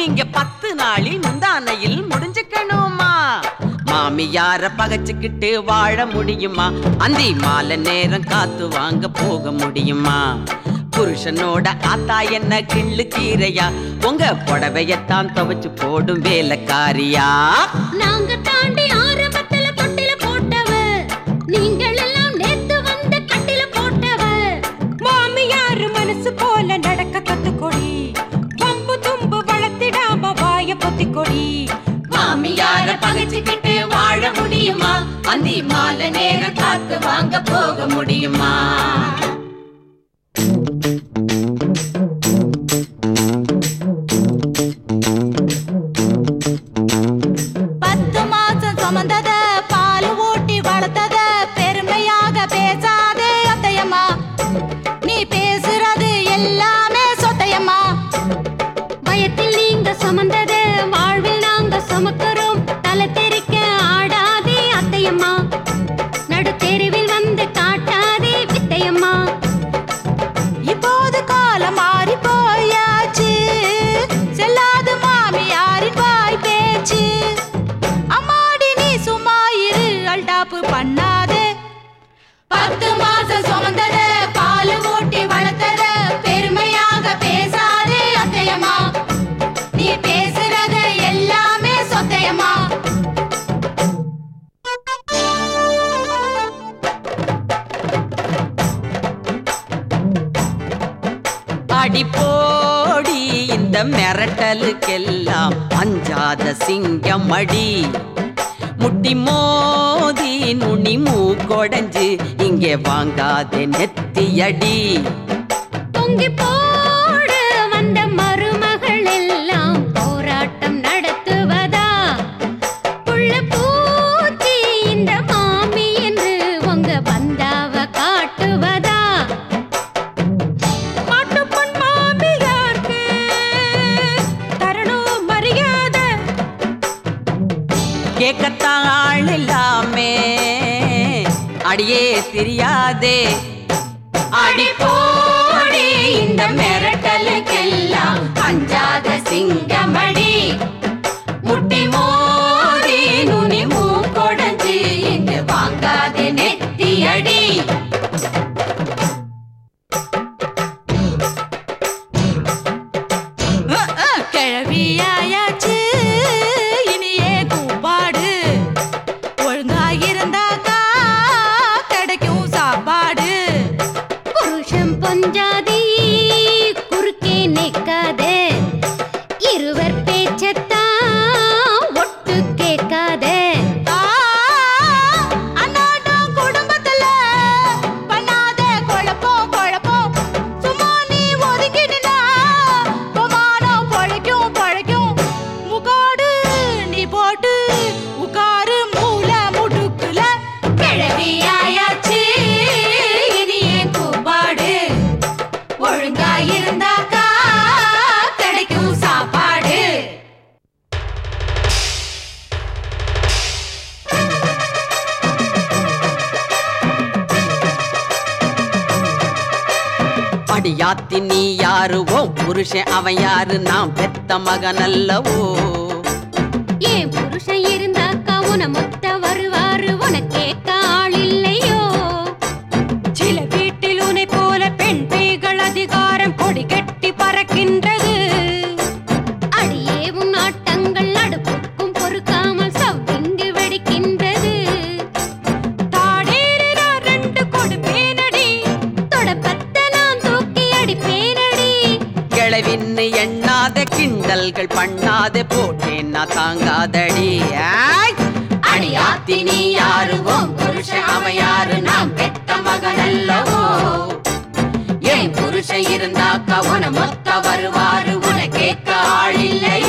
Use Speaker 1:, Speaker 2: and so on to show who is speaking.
Speaker 1: நீங்க பத்து நாளில் முந்தானையில் முடிஞ்சுக்கணுமா மாமியார பகச்சுக்கிட்டு வாழ முடியுமா அந்தி மாலை நேரம் காத்து வாங்க போக முடியுமா புருஷனோட ஆத்தா என்ன கிள்ளு கீரையா உங்க புடவையத்தான் துவைச்சு போடும் வேலைக்காரியா
Speaker 2: நாங்க தாண்டி ஆரம்பத்துல தொட்டில போட்டவ நீங்கள் எல்லாம் நேத்து வந்து கட்டில போட்டவ
Speaker 3: மாமியார் மனசு போல நடக்க கத்துக்கொடி பம்பு தும்பு வளர்த்திடாம வாய பொத்திக்கொடி
Speaker 1: மாமியார பகச்சுக்கிட்டு வாழ முடியுமா அந்தி மாலை நேரம் காத்து வாங்க போக முடியுமா
Speaker 3: பத்து மாசம் சுமந்தத பால் ஊட்டி வளர்த்தத பெருமையாக பேசாதே அத்தையம்மா நீ பேசுறது எல்லாமே சொத்தையம்மா
Speaker 2: பயத்தில் நீங்க சுமந்தது வாழ்வில் நாங்க சுமக்கிறோம் தலை தெறிக்க ஆடாதே அத்தையம்மா நடுத்தெருவில் வந்து காட்டாதே வித்தையம்மா
Speaker 3: இப்போது காலம் மாறி போயாச்சு செல்லாது மாமியாரின் வாய் பேச்சு அம்மாடி நீ சும்மா இரு அல்டாப்பு பண்ணாதே பத்து மாசம் சுமந்தத பால் ஊட்டி வளர்த்தத பெருமையாக பேசாதே அத்தையம்மா நீ பேசுறது எல்லாமே சொத்தையம்மா
Speaker 1: அடி போடி இந்த மிரட்டலுக்கெல்லாம் அஞ்சாத சிங்கம் அடி முட்டி மோதி நுனி மூக்கொடைஞ்சு இங்கே வாங்காதே நெத்தியடி
Speaker 2: பொங்கி போடு வந்த மருமகள் எல்லாம் போராட்டம் நடத்துவதா புள்ள பூச்சி இந்த மாமி என்று உங்க பந்தாவ காட்டுவதா
Speaker 3: மாட்டுப்பொன் மாமியார்க்கு தரணும் மரியாதை
Speaker 1: கேட்கத்தான் ஆள் இல்லாமே அடியே தெரியாதே அடி போடி இந்த மிரட்டலுக்கெல்லாம் அஞ்சாத சிங்கமடி முட்டி மோதி நுனி மூக்கொடைஞ்சு இங்கு வாங்காதே நெத்தியடி
Speaker 3: கிழவியாயாச்சு இனியே கூப்பாடு ஒழுங்காயிருந்தாக்கா கிடைக்கும் சாப்பாடு
Speaker 2: புருஷன் பொஞ்சாதி குறுக்கே நிற்காதே இருவர் பேச்சத்தான் ஒட்டு கேட்காதே
Speaker 3: ஆ, அன்னாடம் குடும்பத்துல பண்ணாத குழப்பம் குழப்பம் சும்மா நீ ஒதுங்கினா பொமானம் பொழைக்கும் பொழைக்கும் முகாடு நீ போட்டு உட்காரு மூல முடுக்குல கிழவியாயாச்சு இனியே கூப்பாடு ஒழுங்கா இருந்தாக்கா கிடைக்கும் சாப்பாடு
Speaker 1: அடியாத்தி நீ யாரு ஓ புருஷன் அவன் யாரு நான் பெத்த மகன் அல்லவோ
Speaker 2: ஏன் புருஷன் இருந்தாக்கா உன மொத்த வருவாரு உனக்கேக்க ஆள் இல்லையோ
Speaker 3: சில வீட்டில் உனை போல பெண் பேய்கள் அதிகாரம் கொடி கட்டி பறக்கின்றது
Speaker 2: அடியே உன் ஆட்டங்கள் அடுப்புக்கும் பொறுக்காமல் சவ்விங்கு வெடிக்கின்றது
Speaker 3: தாடேறு நான் ரெண்டு கொடுப்பேனடி
Speaker 2: தொடப்பத்த நான் தூக்கி அடிப்பேனடி
Speaker 1: கிழவின்னு எண்ணாத கிண்டல்கள் பண்ணாத போட்டேன் நான் தாங்காதடி ஆய்! அடியாத்தி நீ யாரு ஓ புருஷன் அவன் யாரு நான் பெத்த மகன் அல்லவோ என் புருஷன் இருந்தாக்கா உன மொத்த வருவாரு உன கேட்க ஆள் இல்லையோ